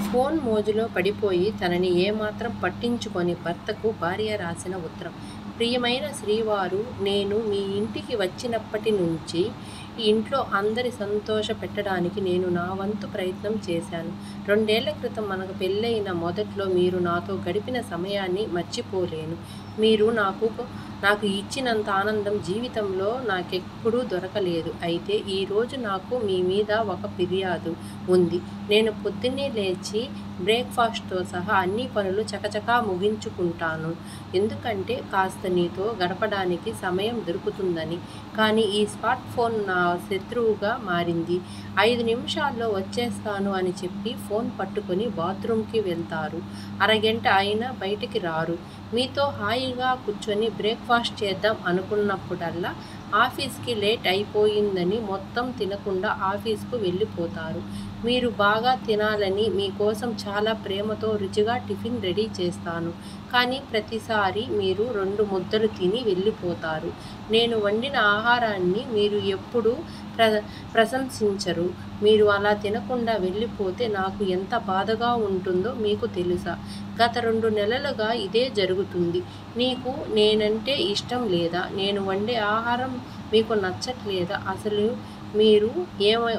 phone మోజులో పడిపోయి తనని ఏమాత్రం పట్టించుకొని భర్తకు భార్య రాసిన ఉత్తరం ప్రియమైన శ్రీవారు నేను మీ ఇంటికి వచ్చినప్పటి నుంచి ఈ ఇంట్లో అందరి సంతోష పెట్టడానికి నేను నా వంతు ప్రయత్నం చేశాను రెండేళ్ల క్రితం మనకు పెళ్ళైన మొదట్లో మీరు నాతో గడిపిన సమయాన్ని మర్చిపోలేను మీరు నాకు నాకు ఇచ్చినంత ఆనందం జీవితంలో నాకెప్పుడూ దొరకలేదు అయితే ఈరోజు నాకు మీ మీద ఒక ఫిర్యాదు ఉంది నేను పొద్దున్నే లేచి బ్రేక్ఫాస్ట్తో సహా అన్ని పనులు చకచకా ముగించుకుంటాను ఎందుకంటే కాస్త నీతో గడపడానికి సమయం దొరుకుతుందని కానీ ఈ స్మార్ట్ ఫోన్ నా శత్రువుగా మారింది ఐదు నిమిషాల్లో వచ్చేస్తాను అని చెప్పి ఫోన్ పట్టుకొని బాత్రూమ్కి వెళ్తారు అరగంట అయినా బయటికి రారు మీతో హాయిగా కూర్చొని బ్రేక్ఫాస్ట్ చేద్దాం అనుకున్నప్పుడల్లా ఆఫీస్కి లేట్ అయిపోయిందని మొత్తం తినకుండా ఆఫీస్కు వెళ్ళిపోతారు మీరు బాగా తినాలని మీకోసం చాలా ప్రేమతో రుచిగా టిఫిన్ రెడీ చేస్తాను కానీ ప్రతిసారి మీరు రెండు ముద్దలు తిని వెళ్ళిపోతారు నేను వండిన ఆహారాన్ని మీరు ఎప్పుడూ ప్ర ప్రశంసించరు మీరు అలా తినకుండా వెళ్ళిపోతే నాకు ఎంత బాధగా ఉంటుందో మీకు తెలుసా గత రెండు నెలలుగా ఇదే జరుగుతుంది నీకు నేనంటే ఇష్టం లేదా నేను వండే ఆహారం మీకు నచ్చట్లేదా అసలు మీరు ఏమై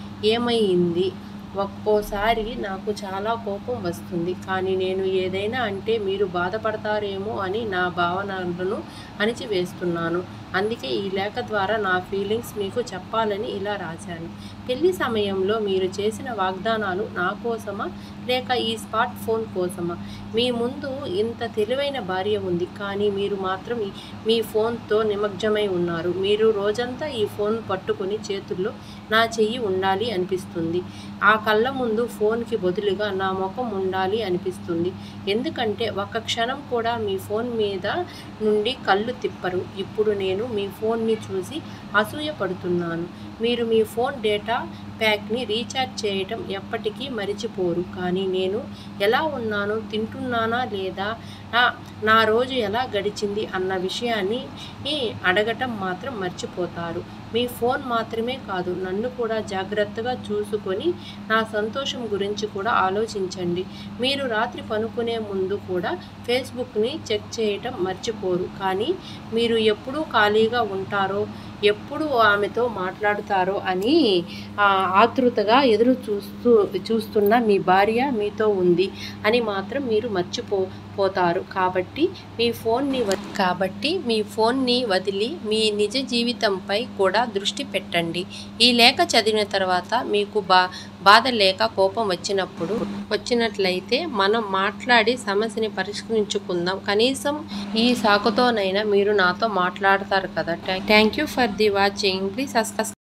ఏమైంది ఒక్కోసారి నాకు చాలా కోపం వస్తుంది కానీ నేను ఏదైనా అంటే మీరు బాధపడతారేమో అని నా భావనలను అణిచివేస్తున్నాను అందుకే ఈ లేఖ ద్వారా నా ఫీలింగ్స్ మీకు చెప్పాలని ఇలా రాశాను పెళ్లి సమయంలో మీరు చేసిన వాగ్దానాలు నా కోసమా లేక ఈ స్మార్ట్ ఫోన్ కోసమా మీ ముందు ఇంత తెలివైన భార్య ఉంది కానీ మీరు మాత్రం ఈ- మీ ఫోన్తో నిమగ్నమై ఉన్నారు మీరు రోజంతా ఈ ఫోన్ పట్టుకొని చేతుల్లో నా చెయ్యి ఉండాలి అనిపిస్తుంది ఆ కళ్ళ ముందు ఫోన్కి బదులుగా నా ముఖం ఉండాలి అనిపిస్తుంది ఎందుకంటే ఒక్క క్షణం కూడా మీ ఫోన్ మీద నుండి కళ్ళు తిప్పరు ఇప్పుడు నేను మీ ఫోన్ని చూసి అసూయపడుతున్నాను మీరు మీ ఫోన్ డేటా ప్యాక్ని రీఛార్జ్ చేయటం ఎప్పటికీ మరిచిపోరు కానీ నేను ఎలా ఉన్నాను తింటున్నానా లేదా నా- నా రోజు ఎలా గడిచింది అన్న విషయాన్ని ఈ అడగటం మాత్రం మర్చిపోతారు మీ ఫోన్ మాత్రమే కాదు నన్ను కూడా జాగ్రత్తగా చూసుకొని నా సంతోషం గురించి కూడా ఆలోచించండి మీరు రాత్రి పనుకునే ముందు కూడా ఫేస్బుక్ని చెక్ చేయటం మర్చిపోరు కానీ మీరు ఎప్పుడూ ఖాళీగా ఉంటారో ఎప్పుడు ఆమెతో మాట్లాడుతారో అని ఆ, ఆతృతగా ఎదురు చూస్తూ చూస్తున్న మీ భార్య మీతో ఉంది అని మాత్రం మీరు మర్చిపో పోతారు కాబట్టి మీ ఫోన్ని వ- కాబట్టి మీ ఫోన్ని వదిలి మీ నిజ జీవితంపై కూడా దృష్టి పెట్టండి ఈ లేఖ చదివిన తర్వాత మీకు బా బాధ లేక కోపం వచ్చినప్పుడు వచ్చినట్లయితే మనం మాట్లాడి సమస్యని పరిష్కరించుకుందాం కనీసం ఈ సాకుతోనైనా మీరు నాతో మాట్లాడతారు కదా thank you for the watching please